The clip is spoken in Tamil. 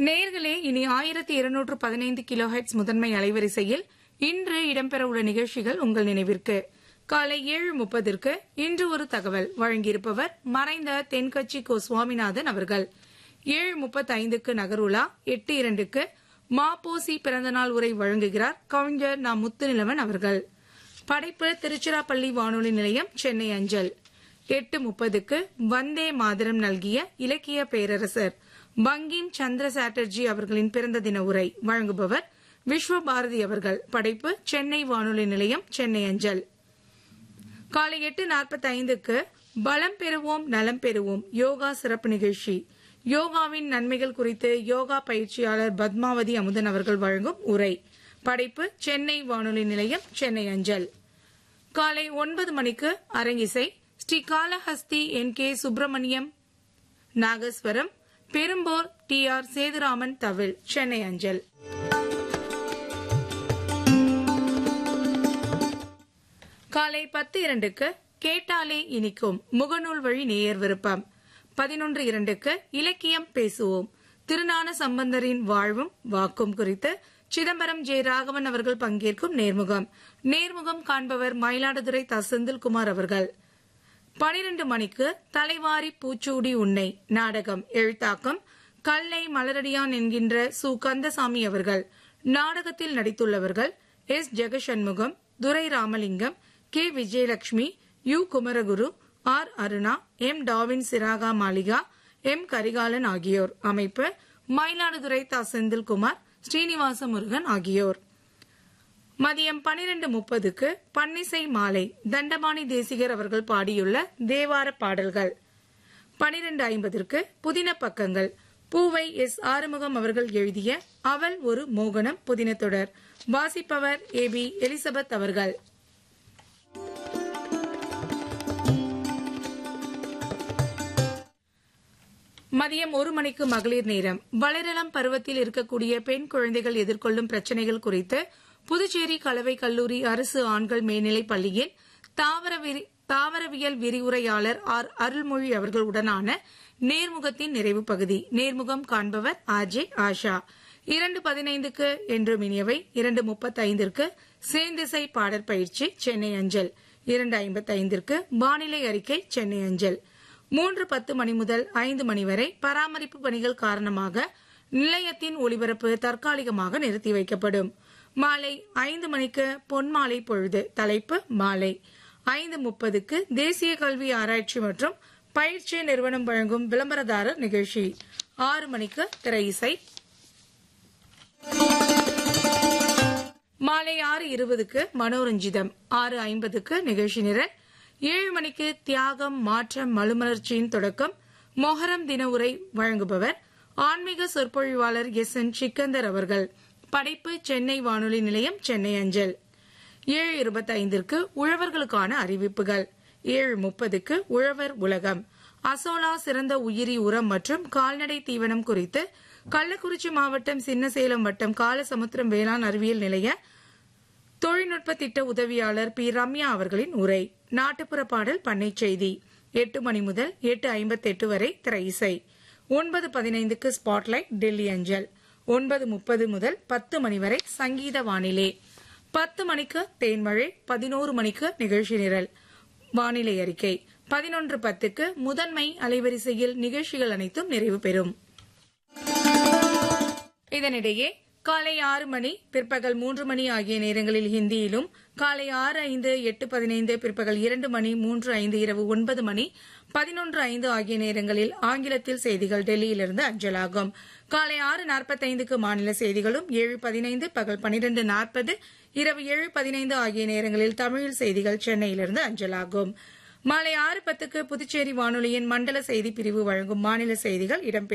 நேர்களே இனி ஆயிரத்தி இருநூற்று பதினைந்து கிலோஹெட்ஸ் முதன்மை அலைவரிசையில் இன்று இடம்பெறவுள்ள நிகழ்ச்சிகள் உங்கள் நினைவிற்கு காலை ஏழு முப்பதற்கு இன்று ஒரு தகவல் வழங்கியிருப்பவர் மறைந்த தென்கட்சி கோ சுவாமிநாதன் அவர்கள் ஏழு முப்பத்தைந்துக்கு நகருலா எட்டு இரண்டுக்கு மாப்போசி பிறந்தநாள் உரை வழங்குகிறார் கவிஞர் நா முத்துநிலவன் அவர்கள் படைப்பு திருச்சிராப்பள்ளி வானொலி நிலையம் சென்னை அஞ்சல் எட்டு முப்பதுக்கு வந்தே மாதரம் நல்கிய இலக்கிய பேரரசர் பங்கிம் சந்திர சாட்டர்ஜி அவர்களின் பிறந்த தின உரை வழங்குபவர் விஸ்வபாரதி அவர்கள் படைப்பு சென்னை வானொலி நிலையம் சென்னை அஞ்சல் காலை எட்டு நாற்பத்தி ஐந்துக்கு பலம் பெறுவோம் நலம் பெறுவோம் யோகா சிறப்பு நிகழ்ச்சி யோகாவின் நன்மைகள் குறித்து யோகா பயிற்சியாளர் பத்மாவதி அமுதன் அவர்கள் வழங்கும் உரை படைப்பு சென்னை வானொலி நிலையம் சென்னை அஞ்சல் காலை ஒன்பது மணிக்கு அரங்கிசை ஸ்ரீ காளஹஸ்தி என் கே சுப்பிரமணியம் நாகஸ்வரம் பெரும்போர் டி ஆர் சேதுராமன் தவில் சென்னை அஞ்சல் காலை பத்து இரண்டுக்கு கேட்டாலே இனிக்கும் முகநூல் வழி நேயர் விருப்பம் பதினொன்று இரண்டுக்கு இலக்கியம் பேசுவோம் திருஞான சம்பந்தரின் வாழ்வும் வாக்கும் குறித்து சிதம்பரம் ஜே ராகவன் அவர்கள் பங்கேற்கும் நேர்முகம் நேர்முகம் காண்பவர் மயிலாடுதுறை த செந்தில்குமார் அவர்கள் பனிரெண்டு மணிக்கு தலைவாரி பூச்சூடி உன்னை நாடகம் எழுத்தாக்கம் கல்லை மலரடியான் என்கின்ற சு கந்தசாமி அவர்கள் நாடகத்தில் நடித்துள்ளவர்கள் S Jegashanmugam Durai Ramalingam K Vijayalakshmi U Kumaraguru R Aruna M டாவின் சிராகா மாளிகா எம் கரிகாலன் ஆகியோர் அமைப்பு மயிலாடுதுறை த செந்தில்குமார் ஸ்ரீனிவாச முருகன் ஆகியோர் மதியம் பனிரெண்டு முப்பதுக்கு பன்னிசை மாலை தண்டபாணி தேசிகர் அவர்கள் பாடியுள்ள தேவார பாடல்கள் பனிரெண்டு ஐம்பதற்கு புதின பக்கங்கள் பூவை எஸ் ஆறுமுகம் அவர்கள் எழுதிய அவள் ஒரு மோகனம் புதின தொடர் வாசிப்பவர் ஏ பி எலிசபெத் அவர்கள் மதியம் ஒரு மணிக்கு மகளிர் நேரம் வளரலம் பருவத்தில் இருக்கக்கூடிய பெண் குழந்தைகள் எதிர்கொள்ளும் பிரச்சனைகள் குறித்து புதுச்சேரி கலவை கல்லூரி அரசு ஆண்கள் மேல்நிலைப் பள்ளியின் தாவர விரி- தாவரவியல் விரிவுரையாளர் ஆர் அருள்மொழி அவர்கள் உடனான நேர்முகத்தின் நிறைவு பகுதி நேர்முகம் காண்பவர் ஆர் ஜே ஆஷா இரண்டு பதினைந்துக்கு என்று மினியவை இரண்டு முப்பத்தைந்திற்கு சேந்திசை பாடற் பயிற்சி சென்னை அஞ்சல் இரண்டு ஐம்பத்தைந்திற்கு வானிலை அறிக்கை சென்னை அஞ்சல் மூன்று பத்து மணி முதல் ஐந்து மணி வரை பராமரிப்பு பணிகள் காரணமாக நிலையத்தின் ஒளிபரப்பு தற்காலிகமாக நிறுத்தி வைக்கப்படும் மாலை ஐந்து மணிக்கு பொன்மாலை பொழுது தலைப்பு மாலை ஐந்து முப்பதுக்கு தேசிய கல்வி ஆராய்ச்சி மற்றும் பயிற்சி நிறுவனம் வழங்கும் விளம்பரதாரர் நிகழ்ச்சி ஆறு மணிக்கு திரை இசை மாலை ஆறு இருபதுக்கு மனோரஞ்சிதம் ஆறு ஐம்பதுக்கு நிகழ்ச்சி நிரல் ஏழு மணிக்கு தியாகம் மாற்றம் மறுமலர்ச்சியின் தொடக்கம் மொஹரம் தின உரை வழங்குபவர் ஆன்மீக சொற்பொழிவாளர் எஸ் என் சிக்கந்தர் அவர்கள் படைப்பு சென்னை வானொலி நிலையம் சென்னை அஞ்சல் ஏழு இருபத்தைந்திற்கு உழவர்களுக்கான அறிவிப்புகள் ஏழு முப்பதுக்கு உழவர் உலகம் அசோலா சிறந்த உயிரி உரம் மற்றும் கால்நடை தீவனம் குறித்து கள்ளக்குறிச்சி மாவட்டம் சின்னசேலம் வட்டம் காலசமுத்திரம் வேளாண் அறிவியல் நிலைய தொழில்நுட்ப திட்ட உதவியாளர் பி ரம்யா அவர்களின் உரை நாட்டுப்புற பாடல் பண்ணை செய்தி எட்டு மணி முதல் எட்டு ஐம்பத்தெட்டு வரை திரை இசை ஒன்பது பதினைந்துக்கு ஸ்பாட்லைட் டெல்லி அஞ்சல் ஒன்பது முப்பது முதல் பத்து மணி வரை சங்கீத வானிலை பத்து மணிக்கு தேன்மழை பதினோரு மணிக்கு நிகழ்ச்சி நிரல் வானிலை அறிக்கை பதினொன்று பத்துக்கு முதன்மை அலைவரிசையில் நிகழ்ச்சிகள் அனைத்தும் நிறைவு பெறும் இதனிடையே காலை ஆறு மணி பிற்பகல் மூன்று மணி ஆகிய நேரங்களில் ஹிந்தியிலும் காலை ஆறு ஐந்து எட்டு பதினைந்து பிற்பகல் இரண்டு மணி மூன்று ஐந்து இரவு ஒன்பது மணி பதினொன்று ஐந்து ஆகிய நேரங்களில் ஆங்கிலத்தில் செய்திகள் டெல்லியிலிருந்து அஞ்சலாகும் காலை ஆறு நாற்பத்தைந்துக்கு மாநில செய்திகளும் ஏழு பதினைந்து பகல் பனிரெண்டு நாற்பது இரவு ஏழு பதினைந்து ஆகிய நேரங்களில் தமிழில் செய்திகள் சென்னையிலிருந்து அஞ்சலாகும் மாலை ஆறு பத்துக்கு புதுச்சேரி வானொலியின் மண்டல செய்தி பிரிவு வழங்கும் மாநில செய்திகள் இடம்பெறும்